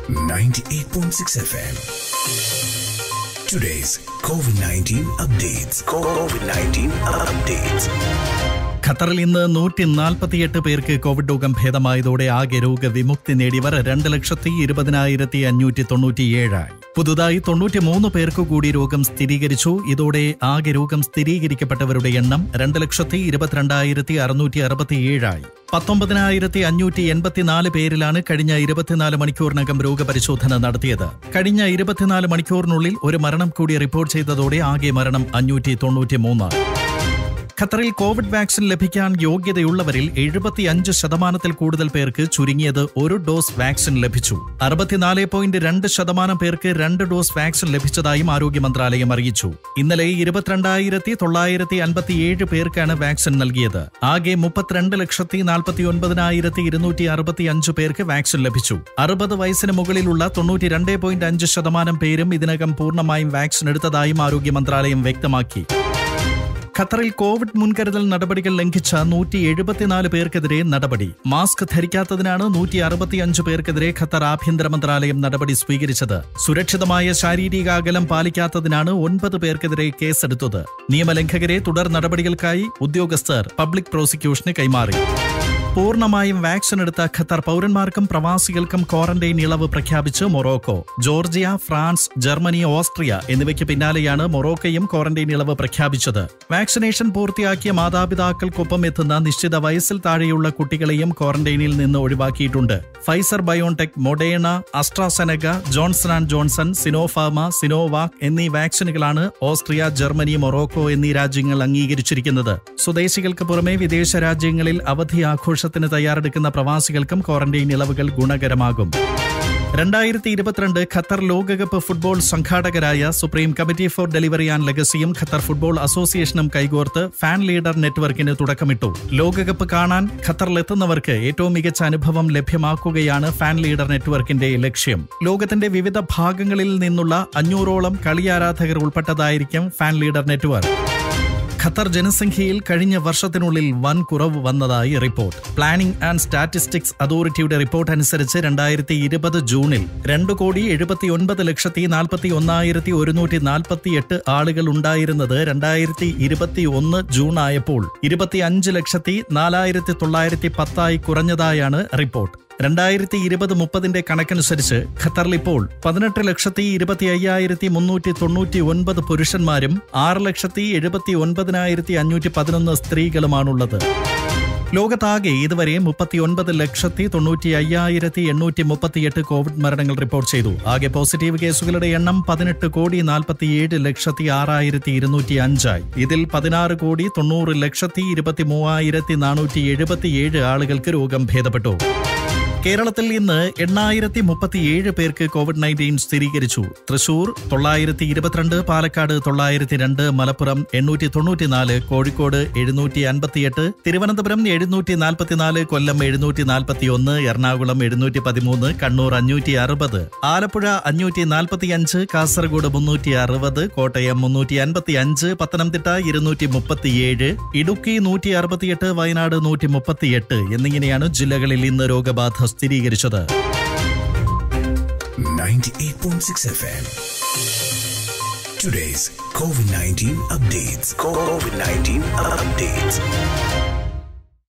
98.6 FM. Today's COVID 19 updates. COVID 19 updates. ഖത്തറിൽ ഇന്ന് നൂറ്റി നാൽപ്പത്തിയെട്ട് പേർക്ക് കോവിഡ് രോഗം ഭേദമായതോടെ ആകെ രോഗവിമുക്തി നേടിയവർ രണ്ട് ലക്ഷത്തി ഇരുപതിനായിരത്തി അഞ്ഞൂറ്റി തൊണ്ണൂറ്റിയേഴായി പുതുതായി തൊണ്ണൂറ്റിമൂന്ന് പേർക്ക് കൂടി രോഗം സ്ഥിരീകരിച്ചു ഇതോടെ ആകെ രോഗം സ്ഥിരീകരിക്കപ്പെട്ടവരുടെ എണ്ണം രണ്ട് ലക്ഷത്തി ഇരുപത്തിരണ്ടായിരത്തി അറുന്നൂറ്റി അറുപത്തിയേഴായി പത്തൊമ്പതിനായിരത്തി അഞ്ഞൂറ്റി എൺപത്തിനാല് പേരിലാണ് കഴിഞ്ഞ ഇരുപത്തിനാല് മണിക്കൂറിനകം രോഗപരിശോധന നടത്തിയത് കഴിഞ്ഞ ഇരുപത്തിനാല് മണിക്കൂറിനുള്ളിൽ ഒരു മരണം കൂടി റിപ്പോർട്ട് ചെയ്തതോടെ ആകെ മരണം അഞ്ഞൂറ്റി തൊണ്ണൂറ്റിമൂന്ന് ഖത്തറിൽ കോവിഡ് വാക്സിൻ ലഭിക്കാൻ യോഗ്യതയുള്ളവരിൽ എഴുപത്തിയഞ്ച് ശതമാനത്തിൽ കൂടുതൽ പേർക്ക് ചുരുങ്ങിയത് ഒരു ഡോസ് വാക്സിൻ ലഭിച്ചു അറുപത്തിനാല് പോയിന്റ് രണ്ട് ശതമാനം പേർക്ക് രണ്ട് ഡോസ് വാക്സിൻ ലഭിച്ചതായും ആരോഗ്യ മന്ത്രാലയം അറിയിച്ചു ഇന്നലെ ഇരുപത്തിരണ്ടായിരത്തി തൊള്ളായിരത്തി അൻപത്തിയേഴ് പേർക്കാണ് വാക്സിൻ നൽകിയത് ആകെ മുപ്പത്തിരണ്ട് ലക്ഷത്തി നാൽപ്പത്തി ഒൻപതിനായിരത്തി ഇരുന്നൂറ്റി അറുപത്തി അഞ്ച് പേർക്ക് വാക്സിൻ ലഭിച്ചു അറുപത് വയസ്സിന് മുകളിലുള്ള തൊണ്ണൂറ്റി രണ്ട് പോയിന്റ് അഞ്ച് ശതമാനം പേരും ഇതിനകം പൂർണ്ണമായും വാക്സിൻ എടുത്തതായും ആരോഗ്യ മന്ത്രാലയം വ്യക്തമാക്കി ഖത്തറിൽ കോവിഡ് മുൻകരുതൽ നടപടികൾ ലംഘിച്ച നൂറ്റി എഴുപത്തിനാല് പേർക്കെതിരെ നടപടി മാസ്ക് ധരിക്കാത്തതിനാണ് നൂറ്റി അറുപത്തിയഞ്ച് പേർക്കെതിരെ ഖത്തർ ആഭ്യന്തര മന്ത്രാലയം നടപടി സ്വീകരിച്ചത് സുരക്ഷിതമായ ശാരീരിക അകലം പാലിക്കാത്തതിനാണ് ഒൻപത് പേർക്കെതിരെ കേസെടുത്തത് നിയമലംഘകരെ തുടർ നടപടികൾക്കായി ഉദ്യോഗസ്ഥർ പബ്ലിക് പ്രോസിക്യൂഷന് കൈമാറി പൂർണ്ണമായും വാക്സിൻ എടുത്ത ഖത്തർ പൗരന്മാർക്കും പ്രവാസികൾക്കും ക്വാറന്റൈൻ ഇളവ് പ്രഖ്യാപിച്ച് Morocco Georgia France Germany Austria എന്നിവയ്ക്ക് പിന്നാലെയാണ് മൊറോക്കയും ക്വാറന്റൈൻ ഇളവ് പ്രഖ്യാപിച്ചത് വാക്സിനേഷൻ പൂർത്തിയാക്കിയ മാതാപിതാക്കൾക്കൊപ്പം എത്തുന്ന നിശ്ചിത വയസ്സിൽ താഴെയുള്ള കുട്ടികളെയും ക്വാറന്റൈനിൽ നിന്ന് ഒഴിവാക്കിയിട്ടുണ്ട് Pfizer BioNTech Moderna AstraZeneca Johnson and Johnson Sinopharm Sinovac എന്നീ വാക്സിനുകളാണ് ഓസ്ട്രിയ ജർമ്മനി മൊറോക്കോ എന്നീ രാജ്യങ്ങൾ അംഗീകരിച്ചിരിക്കുന്നത് സ്വദേശികൾക്ക് പുറമെ വിദേശ രാജ്യങ്ങളിൽ അവധി ആഘോഷത്തിന് തയ്യാറെടുക്കുന്ന പ്രവാസികൾക്കും ക്വാറന്റൈൻ ഇളവുകൾ ഗുണകരമാകും രണ്ടായിരത്തി ഇരുപത്തിരണ്ട് ഖത്തർ ലോകകപ്പ് ഫുട്ബോൾ സംഘാടകരായ supreme committee for delivery and ലെഗസിയും ഖത്തർ ഫുട്ബോൾ അസോസിയേഷനും കൈകോർത്ത് ഫാൻ ലീഡർ നെറ്റ്വർക്കിന് തുടക്കമിട്ടു ലോകകപ്പ് കാണാൻ ഖത്തറിലെത്തുന്നവർക്ക് ഏറ്റവും മികച്ച അനുഭവം ലഭ്യമാക്കുകയാണ് ഫാൻ ലീഡർ നെറ്റ്വർക്കിന്റെ ലക്ഷ്യം ലോകത്തിന്റെ വിവിധ ഭാഗങ്ങളിൽ നിന്നുള്ള അഞ്ഞൂറോളം കളിയാരാധകർ ഉൾപ്പെട്ടതായിരിക്കും ഫാൻ ലീഡർ നെറ്റ്വർക്ക് ഖത്തർ ജനസംഖ്യയിൽ കഴിഞ്ഞ വർഷത്തിനുള്ളിൽ വൻ കുറവ് വന്നതായി റിപ്പോർട്ട് പ്ലാനിംഗ് ആൻഡ് സ്റ്റാറ്റിസ്റ്റിക്സ് അതോറിറ്റിയുടെ റിപ്പോർട്ട് അനുസരിച്ച് രണ്ടായിരത്തി ഇരുപത് ജൂണിൽ രണ്ട് കോടി എഴുപത്തി ഒൻപത് ലക്ഷത്തി നാൽപ്പത്തി ഒന്നായിരത്തി ഒരുന്നൂറ്റി നാൽപ്പത്തി എട്ട് ആളുകൾ ഉണ്ടായിരുന്നത് രണ്ടായിരത്തി ഇരുപത്തി ഒന്ന് ജൂൺ ആയപ്പോൾ ഇരുപത്തി അഞ്ച് ലക്ഷത്തി നാലായിരത്തി തൊള്ളായിരത്തി പത്തായി കുറഞ്ഞതായാണ് റിപ്പോർട്ട് രണ്ടായിരത്തി ഇരുപത് മുപ്പതിന്റെ കണക്കനുസരിച്ച് ഖത്തറിൽ ഇപ്പോൾ പതിനെട്ട് ലക്ഷത്തി ഇരുപത്തി അയ്യായിരത്തി മുന്നൂറ്റി തൊണ്ണൂറ്റി ഒൻപത് പുരുഷന്മാരും ആറ് ലക്ഷത്തി എഴുപത്തി ഒൻപതിനായിരത്തി അഞ്ഞൂറ്റി പതിനൊന്ന് സ്ത്രീകളുമാണുള്ളത് ലോകത്താകെ ഇതുവരെ മുപ്പത്തിയൊൻപത് ലക്ഷത്തി തൊണ്ണൂറ്റി അയ്യായിരത്തി എണ്ണൂറ്റി മുപ്പത്തിയെട്ട് കോവിഡ് മരണങ്ങൾ റിപ്പോർട്ട് ചെയ്തു ആകെ പോസിറ്റീവ് കേസുകളുടെ എണ്ണം പതിനെട്ട് കോടി നാൽപ്പത്തിയേഴ് ലക്ഷത്തി ആറായിരത്തി ഇരുന്നൂറ്റി അഞ്ചായി ഇതിൽ പതിനാറ് കോടി തൊണ്ണൂറ് ലക്ഷത്തി ഇരുപത്തി മൂവായിരത്തി നാനൂറ്റി എഴുപത്തിയേഴ് ആളുകൾക്ക് രോഗം ഭേദപ്പെട്ടു കേരളത്തിൽ ഇന്ന് എണ്ണായിരത്തി മുപ്പത്തിയേഴ് പേർക്ക് കോവിഡ് നയൻറ്റീൻ സ്ഥിരീകരിച്ചു തൃശൂർ തൊള്ളായിരത്തി ഇരുപത്തിരണ്ട് പാലക്കാട് തൊള്ളായിരത്തി രണ്ട് മലപ്പുറം എണ്ണൂറ്റി തൊണ്ണൂറ്റിനാല് കോഴിക്കോട് എഴുന്നൂറ്റി അൻപത്തിയെട്ട് തിരുവനന്തപുരം എഴുന്നൂറ്റി നാൽപ്പത്തിനാല് കൊല്ലം എഴുന്നൂറ്റി നാൽപ്പത്തിയൊന്ന് എറണാകുളം എഴുന്നൂറ്റി പതിമൂന്ന് കണ്ണൂർ അഞ്ഞൂറ്റി അറുപത് ആലപ്പുഴ അഞ്ഞൂറ്റി നാൽപ്പത്തിയഞ്ച് കാസർഗോഡ് മുന്നൂറ്റി അറുപത് കോട്ടയം മുന്നൂറ്റി അൻപത്തി അഞ്ച് പത്തനംതിട്ട ഇരുന്നൂറ്റി മുപ്പത്തിയേഴ് ഇടുക്കി നൂറ്റി അറുപത്തിയെട്ട് വയനാട് നൂറ്റി മുപ്പത്തിയെട്ട് എന്നിങ്ങനെയാണ് ജില്ലകളിൽ ഇന്ന് രോഗബാധ സ്ഥിരീകരിച്ചത് 98.6 FM. Today's COVID 19 updates. COVID 19 updates.